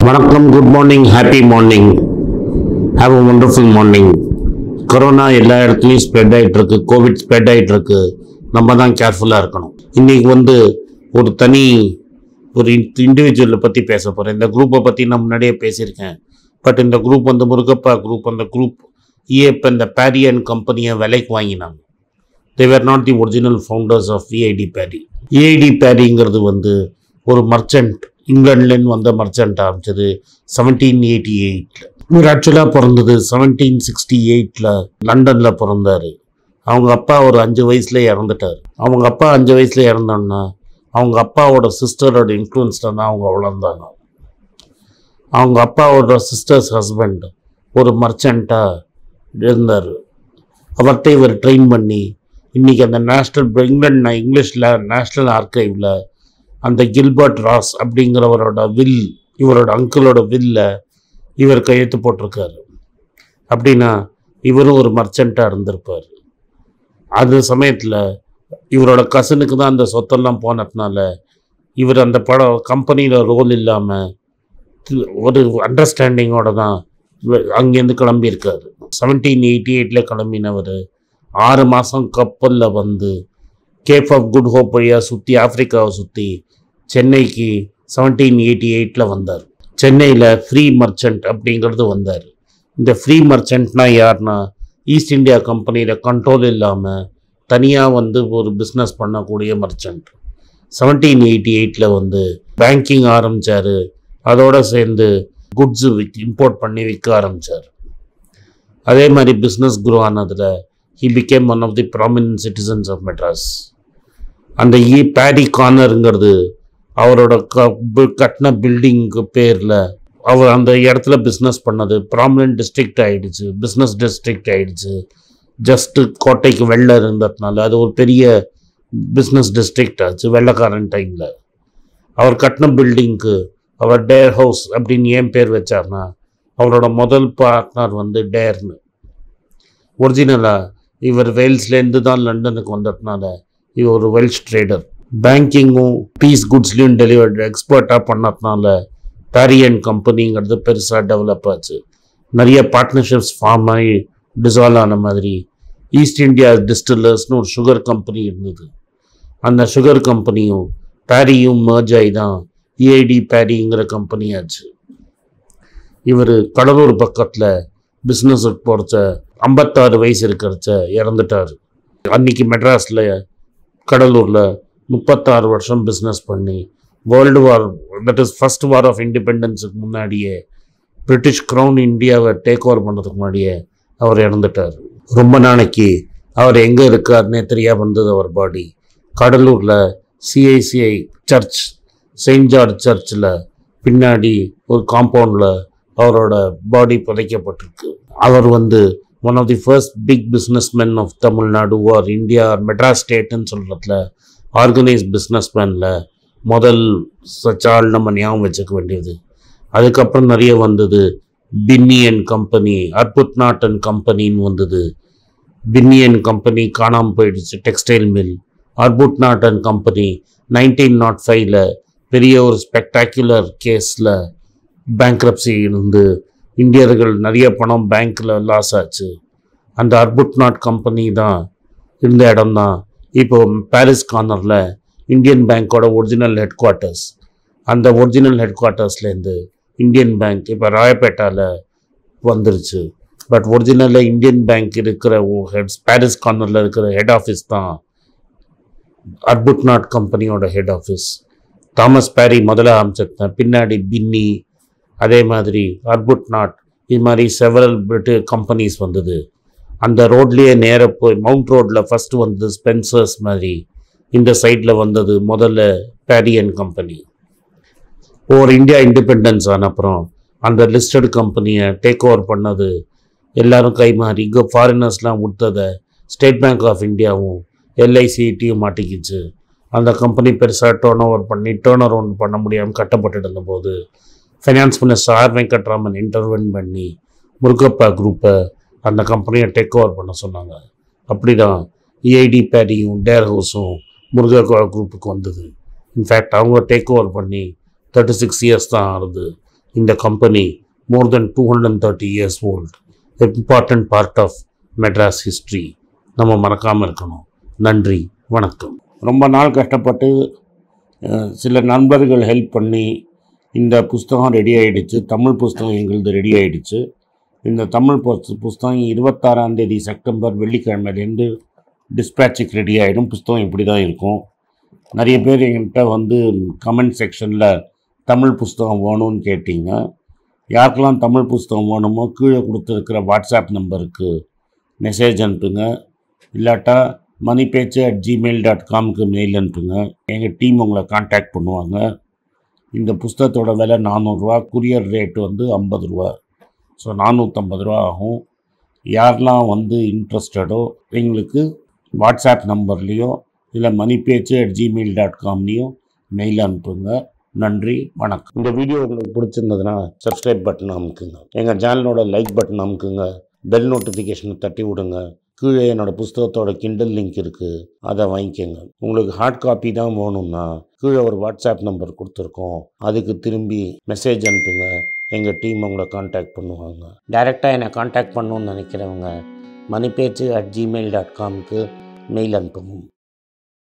வணக்கம் good morning happy morning have a wonderful morning corona எல்லா இடத்துலையும் ஸ்ப்ரெட் ஆகிட்டு இருக்கு கோவிட் ஸ்ப்ரெட் ஆகிட்டு இருக்கு நம்ம தான் கேர்ஃபுல்லாக இருக்கணும் இன்னைக்கு வந்து ஒரு தனி ஒரு இண்டிவிஜுவலை பற்றி பேச போகிறேன் இந்த குரூப்பை பற்றி நான் முன்னாடியே பேசியிருக்கேன் பட் இந்த குரூப் வந்து முருகப்பா குரூப் அந்த குரூப் இஏப்ப இந்த பேரியன் கம்பெனியை விலைக்கு வாங்கினாங்க they were not the original founders of EID Parry EID பேரிங்கிறது வந்து ஒரு மர்ச்சன்ட் இங்கிலாந்துலேருந்து வந்த மர்ச்சன்ட் ஆரம்பிச்சது செவன்டீன் எயிட்டி எயிட்டில் இவர் ஆக்சுவலாக பிறந்தது செவன்டீன் சிக்ஸ்டி எயிட்டில் லண்டனில் பிறந்தார் அவங்க அப்பா ஒரு அஞ்சு வயசில் இறந்துட்டார் அவங்க அப்பா அஞ்சு வயசில் இறந்தோன்னா அவங்க அப்பாவோட சிஸ்டரோட இன்ஃப்ளூயன்ஸில் தான் அவங்க வளர்ந்தாங்க அவங்க அப்பாவோட சிஸ்டர்ஸ் ஹஸ்பண்ட் ஒரு மர்ச்சண்ட்டாக இருந்தார் அவர்கிட்ட இவர் ட்ரெயின் பண்ணி இன்னைக்கு அந்த நேஷ்னல் இங்கிலாந்து இங்கிலீஷில் நேஷ்னல் ஆர்கைவில் அந்த கில்பர்ட் ராஸ் அப்படிங்கிறவரோட வில் இவரோட அங்கிளோட வில்ல இவர் கையெழுத்து போட்டிருக்காரு அப்படின்னா இவரும் ஒரு மர்ச்சண்ட்டாக இருந்திருப்பார் அது சமயத்தில் இவரோட கசனுக்கு தான் அந்த சொத்தெல்லாம் போனதுனால இவர் அந்த படம் கம்பெனியில் ரோல் இல்லாமல் ஒரு அண்டர்ஸ்டாண்டிங்கோட தான் இவர் அங்கேருந்து கிளம்பியிருக்காரு செவன்டீன் எயிட்டி எயிட்டில் கிளம்பினவர் ஆறு மாதம் கப்பலில் வந்து கேப் ஆஃப் குட் ஹோப் வழியாக சுற்றி ஆப்பிரிக்காவை சுற்றி சென்னைக்கு செவன்டீன் எயிட்டி எயிட்டில் வந்தார் சென்னையில் ஃப்ரீ மர்ச்சன்ட் அப்படிங்கிறது வந்தார் இந்த ஃப்ரீ மர்ச்சன்ட்னா யாருன்னா ஈஸ்ட் இந்தியா கம்பெனியில் கண்ட்ரோல் இல்லாமல் தனியாக வந்து ஒரு பிஸ்னஸ் பண்ணக்கூடிய மர்ச்சன்ட் செவன்டீன் எயிட்டி எயிட்டில் வந்து பேங்கிங் ஆரம்பித்தார் அதோட சேர்ந்து குட்ஸு விக் இம்போர்ட் பண்ணி விற்க ஆரம்பித்தார் அதே மாதிரி பிஸ்னஸ் குரோ ஆனதில் he became one of the prominent citizens of Madras அந்த இ பேடி கார்னருங்கிறது அவரோட க பி- கட்டின பில்டிங்க்கு பேரில் அவர் அந்த இடத்துல பிஸ்னஸ் பண்ணது ப்ராமினன்ட் டிஸ்ட்ரிக்ட் ஆயிடுச்சு பிஸ்னஸ் டிஸ்ட்ரிக்ட் ஆயிடுச்சு ஜஸ்ட்டு கோட்டைக்கு வெளில இருந்ததுனால அது ஒரு பெரிய பிஸ்னஸ் டிஸ்ட்ரிக்ட் ஆச்சு வெள்ளக்காரன் டைமில் அவர் கட்டின பில்டிங்க்கு அவர் டேர் ஹவுஸ் அப்படின்னு ஏன் பேர் வச்சார்னா அவரோட முதல் பார்ட்னர் வந்து டேர்னு ஒரிஜினலாக இவர் வேல்ஸ்லேருந்து தான் லண்டனுக்கு வந்ததுனால இவர் ஒரு வெல்ஷ் ட்ரேடர் பேங்கிங்கும் பீஸ் குட்ஸ்லையும் டெலிவர்ட் எக்ஸ்பர்ட்டாக பண்ணதுனால பேரியன் கம்பெனிங்கிறது பெருசாக டெவலப் ஆச்சு நிறைய பார்ட்னர்ஷிப்ஸ் ஃபார்ம் ஆகி டிசால்வ் ஆன மாதிரி ஈஸ்ட் இந்தியா டிஸ்டில்லர்ஸ்னு ஒரு சுகர் கம்பெனி இருந்தது அந்த சுகர் கம்பெனியும் பேரியும் merge ஆகி தான் இஐடி பேரிங்கிற கம்பெனி ஆச்சு இவர் கடலூர் பக்கத்தில் பிஸ்னஸுக்கு போகிறச்ச ஐம்பத்தாறு வயசு இருக்கிறச்ச இறந்துட்டார் அன்னைக்கு மெட்ராஸில் கடலூரில் முப்பத்தாறு வருஷம் பிஸ்னஸ் பண்ணி world war that is first war of இண்டிபெண்டன்ஸுக்கு முன்னாடியே பிரிட்டிஷ் க்ரௌன் இந்தியாவை டேக் ஓவர் பண்ணுறதுக்கு முன்னாடியே அவர் இறந்துட்டார் ரொம்ப நாளைக்கு அவர் எங்கே இருக்காருன்னே தெரியாம இருந்தது அவர் பாடி கடலூரில் சிஐசிஐ சர்ச் செயின்ட் ஜார்ஜ் சர்ச்சில் பின்னாடி ஒரு காம்பவுண்டில் அவரோட பாடி புதைக்கப்பட்டிருக்கு அவர் வந்து one of the first big business men of Tamil Nadu or India Madras ஸ்டேட்டுன்னு சொல்கிறதுல ஆர்கனைஸ் பிஸ்னஸ் மேனில் முதல் such ஆள் நம்ம ஞாபகம் வச்சுக்க வேண்டியது அதுக்கப்புறம் நிறைய வந்தது Binny and company Arbuthnot and கம்பெனின்னு வந்தது பின்னி அண்ட் கம்பெனி காணாமல் போயிடுச்சு textile mill Arbuthnot and company nineteen nought ஃபைவ்ல பெரிய ஒரு ஸ்பெக்டாக்குலர் கேஸில் பேங்க்ரப்சி இருந்து இந்தியர்கள் நிறைய பணம் பேங்க்கில் லாஸ் ஆச்சு அந்த அர்புட் நாட் கம்பெனி தான் இருந்த இடம் தான் இப்போ பாரிஸ் கார்னரில் இந்தியன் பேங்க்கோட ஒரிஜினல் ஹெட் குவார்ட்டர்ஸ் அந்த ஒரிஜினல் ஹெட் குவார்ட்டர்ஸ்லேருந்து இந்தியன் பேங்க் இப்போ ராயப்பேட்டாவில் வந்துருச்சு பட் ஒரிஜினலில் இந்தியன் பேங்க் இருக்கிற ஹெட் பாரிஸ் கார்னரில் இருக்கிற ஹெட் ஆஃபீஸ் தான் அர்புட் நாட் கம்பெனியோட ஹெட் ஆஃபீஸ் தாமஸ் பேரி முதல்ல ஆரம்பிச்சிருந்தேன் பின்னாடி பின்னி அதே மாதிரி அர்புட் நாட் இது மாதிரி செவரல் பிரிட்டு கம்பெனிஸ் வந்தது அந்த ரோட்லேயே நேர போய் மவுண்ட் ரோட்டில் ஃபஸ்ட்டு வந்தது ஸ்பென்சர்ஸ் மாதிரி இந்த சைடில் வந்தது முதல்ல பேரியன் கம்பெனி ஒரு இந்தியா இண்டிபெண்டன்ஸ் ஆன அப்புறம் அந்த லிஸ்டட் கம்பெனியை டேக் ஓவர் பண்ணது எல்லாரும் கை மாறி இங்கே ஃபாரினர்ஸ்லாம் கொடுத்ததை ஸ்டேட் பேங்க் ஆஃப் இந்தியாவும் எல்ஐசிடியும் மாட்டிக்கிச்சு அந்த கம்பெனி பெருசாக டேர்ன் ஓவர் பண்ணி டேர்ன் அரவுண்ட் பண்ண முடியாமல் கட்டப்பட்டு இருந்தபோது finance minister R Venkataraman intervene பண்ணி முருகப்பா குரூப்பை அந்த கம்பெனியை டேக் ஓவர் பண்ண சொன்னாங்க அப்படி தான் இஐடி பேடியும் டேர் ஹவுஸும் முருகப்பா குரூப்புக்கு வந்தது இன்ஃபேக்ட் அவங்க டேக் ஓவர் பண்ணி தேர்ட்டி சிக்ஸ் இயர்ஸ் தான் ஆகுது இந்த company more then two hundred and thirty years old important part of Madras history நம்ம மறக்காமல் இருக்கணும் நன்றி வணக்கம் ரொம்ப நாள் கஷ்டப்பட்டு அஹ், சில நண்பர்கள் ஹெல்ப் பண்ணி இந்த புஸ்தகம் ரெடி ஆயிடுச்சு தமிழ் புஸ்தகம் எங்களுது ரெடி ஆயிடுச்சு இந்த தமிழ் புஸ்- புஸ்தகம் இருபத்தாறாம் தேதி செப்டம்பர் வெள்ளிக்கிழமையிலேருந்து டிஸ்பேட்சுக்கு ரெடி ஆகிடும் புஸ்தகம் இப்படி தான் இருக்கும் நிறைய பேர் என்கிட்ட வந்து கமெண்ட் செக்ஷனில் தமிழ் புஸ்தகம் வேணும்னு கேட்டீங்க யாருக்கெல்லாம் தமிழ் புஸ்தகம் வேணுமோ கீழே கொடுத்துருக்கிற வாட்ஸ்அப் நம்பருக்கு மெசேஜ் அனுப்புங்க இல்லாட்டா Mani Pechu at Gmail dot காம்க்கு மெயில் அனுப்புங்க எங்கள் டீம் உங்களை காண்டாக்ட் பண்ணுவாங்க இந்த புஸ்தகத்தோட விலை நானூறுரூவா குரியர் ரேட் வந்து ஐம்பது ரூபா ஸோ நானூற்றம்பது ரூபா ஆகும் யாரெல்லாம் வந்து இன்ட்ரெஸ்டடோ எங்களுக்கு வாட்ஸ்அப் நம்பர்லேயோ இல்லை Mani Pechu at Gmail dot காம்லேயும் மெயில் அனுப்புங்க நன்றி வணக்கம் இந்த வீடியோ உங்களுக்கு பிடிச்சிருந்ததுன்னா சப்ஸ்கிரைப் பட்டன் அமுக்குங்க எங்கள் சேனலோட லைக் பட்டன் அமுக்குங்க பெல் நோட்டிஃபிகேஷனை தட்டி விடுங்க கீழே என்னோட புஸ்தகத்தோட கிண்டல் லிங்க் இருக்குது அதை வாங்கிக்கோங்க உங்களுக்கு ஹார்ட் காப்பி தான் வேணும்னா கீழே ஒரு வாட்ஸ்அப் நம்பர் கொடுத்துருக்கோம் அதுக்கு திரும்பி மெசேஜ் அனுப்புங்க எங்கள் டீம் உங்களை காண்டாக்ட் பண்ணுவாங்க டைரெக்டாக என்னை காண்டாக்ட் பண்ணணும்னு நினைக்கிறவங்க மணிப்பேச்சு அட் ஜிமெயில் டாட் காம்க்கு மெயில் அனுப்பவும்